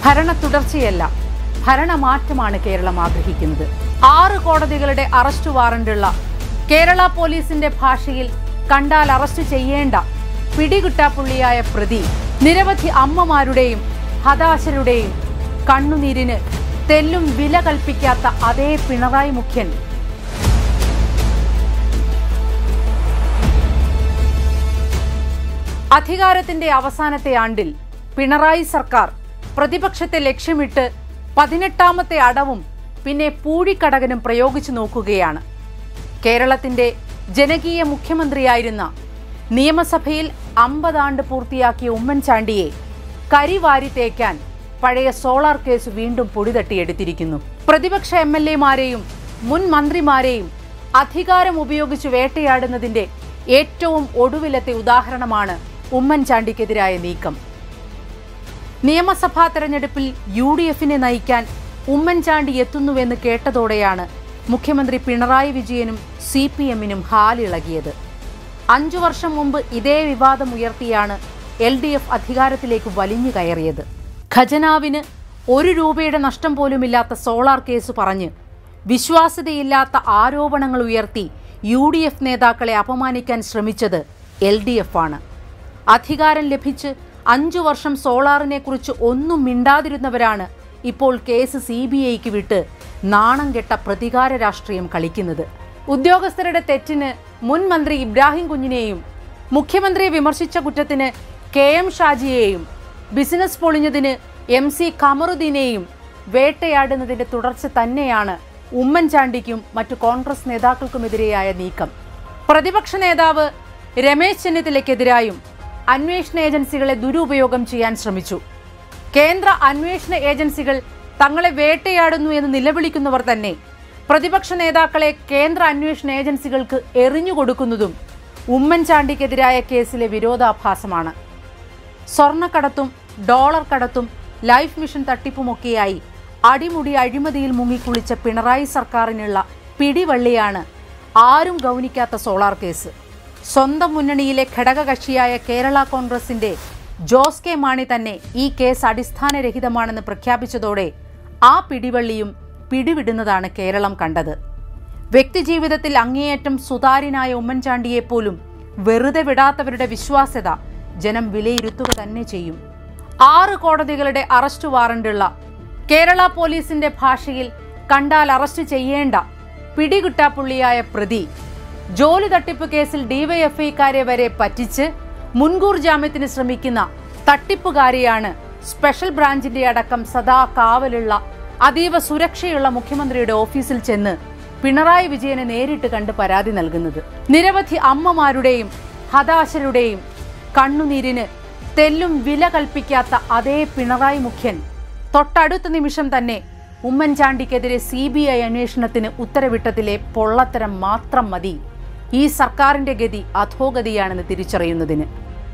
ഭരണ തുടർച്ചയല്ല ഭരണമാറ്റമാണ് കേരളം ആഗ്രഹിക്കുന്നത് ആറ് കോടതികളുടെ അറസ്റ്റ് വാറണ്ടുള്ള കേരള പോലീസിന്റെ ഭാഷയിൽ കണ്ടാൽ അറസ്റ്റ് ചെയ്യേണ്ട പിടികിട്ടാപ്പുള്ളിയായ പ്രതി നിരവധി അമ്മമാരുടെയും ഹതാശരുടെയും കണ്ണുനീരിന് തെല്ലും വില കൽപ്പിക്കാത്ത അതേ പിണറായി മുഖ്യൻ അധികാരത്തിന്റെ അവസാനത്തെ ആണ്ടിൽ പിണറായി സർക്കാർ പ്രതിപക്ഷത്തെ ലക്ഷ്യമിട്ട് പതിനെട്ടാമത്തെ അടവും പിന്നെ പൂഴിക്കടകനും പ്രയോഗിച്ചു നോക്കുകയാണ് കേരളത്തിന്റെ ജനകീയ മുഖ്യമന്ത്രിയായിരുന്ന നിയമസഭയിൽ അമ്പതാണ്ട് പൂർത്തിയാക്കിയ ഉമ്മൻചാണ്ടിയെ കരിവാരി തേക്കാൻ പഴയ സോളാർ കേസ് വീണ്ടും പൊടിതട്ടിയെടുത്തിരിക്കുന്നു പ്രതിപക്ഷ എം എൽ എമാരെയും മുൻ മന്ത്രിമാരെയും അധികാരം ഉപയോഗിച്ച് വേട്ടയാടുന്നതിന്റെ ഏറ്റവും ഒടുവിലത്തെ ഉദാഹരണമാണ് ഉമ്മൻചാണ്ടിക്കെതിരായ നീക്കം നിയമസഭാ തെരഞ്ഞെടുപ്പിൽ യു ഡി എഫിനെ നയിക്കാൻ ഉമ്മൻചാണ്ടി എത്തുന്നുവെന്ന് കേട്ടതോടെയാണ് മുഖ്യമന്ത്രി പിണറായി വിജയനും സി പി എമ്മിനും ഹാലിളകിയത് അഞ്ചു വർഷം മുമ്പ് ഇതേ വിവാദം ഉയർത്തിയാണ് എൽ ഡി എഫ് അധികാരത്തിലേക്ക് വലിഞ്ഞു കയറിയത് ഖജനാവിന് ഒരു രൂപയുടെ നഷ്ടം പോലുമില്ലാത്ത സോളാർ കേസ് പറഞ്ഞ് വിശ്വാസ്യതയില്ലാത്ത ആരോപണങ്ങൾ ഉയർത്തി യു ഡി എഫ് നേതാക്കളെ അപമാനിക്കാൻ ശ്രമിച്ചത് എൽ ഡി എഫ് ആണ് അധികാരം ലഭിച്ച് അഞ്ചു വർഷം സോളാറിനെ കുറിച്ച് ഒന്നും മിണ്ടാതിരുന്നവരാണ് ഇപ്പോൾ കേസ് സി ബി ഐക്ക് വിട്ട് നാണം കെട്ട പ്രതികാര രാഷ്ട്രീയം കളിക്കുന്നത് ഉദ്യോഗസ്ഥരുടെ തെറ്റിന് മുൻ മന്ത്രി ഇബ്രാഹിം കുഞ്ഞിനെയും മുഖ്യമന്ത്രിയെ വിമർശിച്ച കുറ്റത്തിന് കെ എം ഷാജിയെയും ബിസിനസ് പൊളിഞ്ഞതിന് എം സി ഖമറുദ്ദീനെയും വേട്ടയാടുന്നതിന്റെ തുടർച്ച തന്നെയാണ് ഉമ്മൻചാണ്ടിക്കും മറ്റു കോൺഗ്രസ് നേതാക്കൾക്കുമെതിരെയായ നീക്കം പ്രതിപക്ഷ നേതാവ് രമേശ് ചെന്നിത്തലയ്ക്കെതിരായും അന്വേഷണ ഏജൻസികളെ ദുരുപയോഗം ചെയ്യാൻ ശ്രമിച്ചു കേന്ദ്ര അന്വേഷണ ഏജൻസികൾ തങ്ങളെ വേട്ടയാടുന്നു എന്ന് നിലവിളിക്കുന്നവർ തന്നെ പ്രതിപക്ഷ നേതാക്കളെ കേന്ദ്ര അന്വേഷണ ഏജൻസികൾക്ക് എറിഞ്ഞുകൊടുക്കുന്നതും ഉമ്മൻചാണ്ടിക്കെതിരായ കേസിലെ വിരോധാഭാസമാണ് സ്വർണ്ണക്കടത്തും ഡോളർ കടത്തും ലൈഫ് മിഷൻ തട്ടിപ്പുമൊക്കെയായി അടിമുടി അഴിമതിയിൽ മുങ്ങിക്കുളിച്ച പിണറായി സർക്കാരിനുള്ള പിടിവള്ളിയാണ് ആരും ഗൗനിക്കാത്ത സോളാർ കേസ് സ്വന്തം മുന്നണിയിലെ ഘടകകക്ഷിയായ കേരള കോൺഗ്രസിന്റെ ജോസ് കെ മാണി തന്നെ ഈ കേസ് അടിസ്ഥാനരഹിതമാണെന്ന് പ്രഖ്യാപിച്ചതോടെ ആ പിടിവള്ളിയും പിടിവിടുന്നതാണ് കേരളം കണ്ടത് വ്യക്തിജീവിതത്തിൽ അങ്ങേയറ്റം സുതാര്യനായ ഉമ്മൻചാണ്ടിയെപ്പോലും വെറുതെ വിടാത്തവരുടെ വിശ്വാസ്യത ജനം വിലയിരുത്തുക തന്നെ ചെയ്യും ആറ് കോടതികളുടെ അറസ്റ്റ് വാറണ്ടുള്ള കേരള പോലീസിന്റെ ഭാഷയിൽ കണ്ടാൽ അറസ്റ്റ് ചെയ്യേണ്ട പിടികിട്ടാപ്പുള്ളിയായ പ്രതി ജോലി തട്ടിപ്പ് കേസിൽ ഡിവൈഎഫ്ഐക്കാരെ വരെ പറ്റിച്ച് മുൻകൂർ ജാമ്യത്തിന് ശ്രമിക്കുന്ന തട്ടിപ്പുകാരിയാണ് സ്പെഷ്യൽ ബ്രാഞ്ചിന്റെ അടക്കം സദാ കാവലുള്ള അതീവ സുരക്ഷയുള്ള മുഖ്യമന്ത്രിയുടെ ഓഫീസിൽ ചെന്ന് പിണറായി വിജയനെ നേരിട്ട് കണ്ട് പരാതി നൽകുന്നത് നിരവധി അമ്മമാരുടെയും ഹതാശരുടെയും കണ്ണുനീരിന് തെല്ലും വില കൽപ്പിക്കാത്ത അതേ പിണറായി മുഖ്യൻ തൊട്ടടുത്ത നിമിഷം തന്നെ ഉമ്മൻചാണ്ടിക്കെതിരെ സി ബി ഐ അന്വേഷണത്തിന് ഉത്തരവിട്ടതിലെ പൊള്ളത്തരം മാത്രം മതി ഈ സർക്കാരിന്റെ ഗതി അധോഗതിയാണെന്ന് തിരിച്ചറിയുന്നതിന്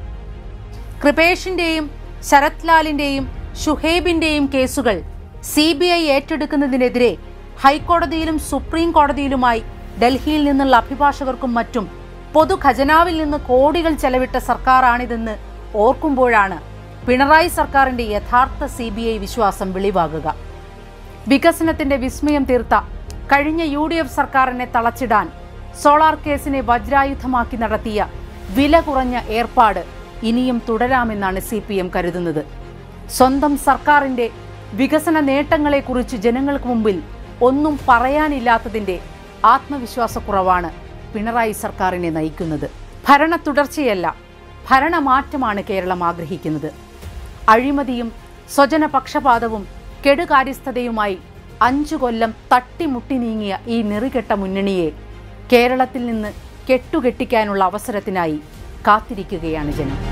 കൃപേഷിന്റെയും ശരത് ലാലിന്റെയും ഷുഹൈബിന്റെയും കേസുകൾ സി ബി ഐ ഏറ്റെടുക്കുന്നതിനെതിരെ ഹൈക്കോടതിയിലും സുപ്രീം കോടതിയിലുമായി ഡൽഹിയിൽ നിന്നുള്ള അഭിഭാഷകർക്കും മറ്റും പൊതു ഖജനാവിൽ നിന്ന് കോടികൾ ചെലവിട്ട സർക്കാരാണിതെന്ന് ഓർക്കുമ്പോഴാണ് പിണറായി സർക്കാരിന്റെ യഥാർത്ഥ സി ബി ഐ വിശ്വാസം വെളിവാകുക വികസനത്തിന്റെ വിസ്മയം തീർത്ത കഴിഞ്ഞ യു ഡി എഫ് സർക്കാരിനെ തളച്ചിടാൻ സോളാർ കേസിനെ വജ്രായുധമാക്കി നടത്തിയ വില കുറഞ്ഞ ഏർപ്പാട് ഇനിയും തുടരാമെന്നാണ് സി പി എം കരുതുന്നത് സ്വന്തം സർക്കാരിന്റെ വികസന നേട്ടങ്ങളെക്കുറിച്ച് ജനങ്ങൾക്ക് മുമ്പിൽ ഒന്നും പറയാനില്ലാത്തതിന്റെ ആത്മവിശ്വാസക്കുറവാണ് പിണറായി സർക്കാരിനെ നയിക്കുന്നത് ഭരണ തുടർച്ചയല്ല ഭരണമാറ്റമാണ് കേരളം ആഗ്രഹിക്കുന്നത് അഴിമതിയും സ്വജനപക്ഷപാതവും കെടുകാര്യസ്ഥതയുമായി അഞ്ചു കൊല്ലം തട്ടിമുട്ടി നീങ്ങിയ ഈ നെറികെട്ട മുന്നണിയെ കേരളത്തിൽ നിന്ന് കെട്ടുകെട്ടിക്കാനുള്ള അവസരത്തിനായി കാത്തിരിക്കുകയാണ് ജനം